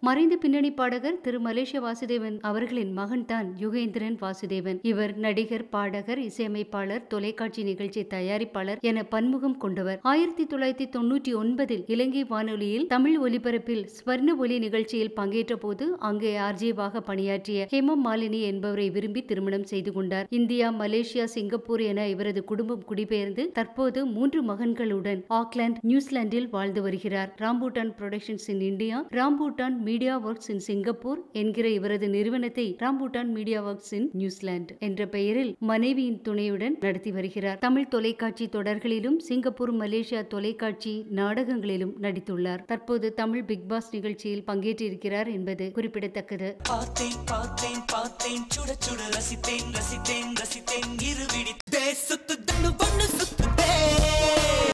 மறைந்த பின்னணி பாடகர் திரு மலேசிய வாசுதேவன் அவர்களின் மகன்தான் யுகேந்திரன் வாசுதேவன் இவர் நடிகர் பாடகர் இசையமைப்பாளர் தொலைக்காட்சி நிகழ்ச்சி தயாரிப்பாளர் என பன்முகம் கொண்டவர் ஆயிரத்தி தொள்ளாயிரத்தி தொன்னூற்றி ஒன்பதில் இலங்கை வானொலியில் தமிழ் ஒலிபரப்பில் ஸ்வர்ண ஒலி நிகழ்ச்சியில் பங்கேற்ற போது அங்கே ஆர்ஜேவாக பணியாற்றிய ஹேமம் மாலினி என்பவரை விரும்பி திருமணம் செய்து கொண்டார் இந்தியா மலேசியா சிங்கப்பூர் என இவரது குடும்பம் குடிபெயர்ந்து தற்போது மூன்று மகன்களுடன் ஆக்லாந்து நியூசிலாந்தில் வாழ்ந்து வருகிறார் Rambutan productions in India Rambutan media works in Singapore என்கிற இவரது நிறுவனத்தை Rambutan media works in New Zealand என்ற பெயரில் மனைவியின் துணையுடன் நடத்தி வருகிறார் தமிழ் தொலைக்காட்சி தொடர்களிலும் சிங்கப்பூர் மலேசியா தொலைக்காட்சி நாடகங்களிலும் நடித்துள்ளார் தற்போது தமிழ் பிக் பாஸ் நிகழ்ச்சியில் பங்கேற்றிருக்கிறார் என்பது குறிப்பிடத்தக்கது பார்த்தேன் பார்த்தேன் பார்த்தேன் சுட சுட ரசித்தேன் ரசித்தேன் ரசித்தேன் இருவிடி சுத்து தன்னு பண்ணு சுத்து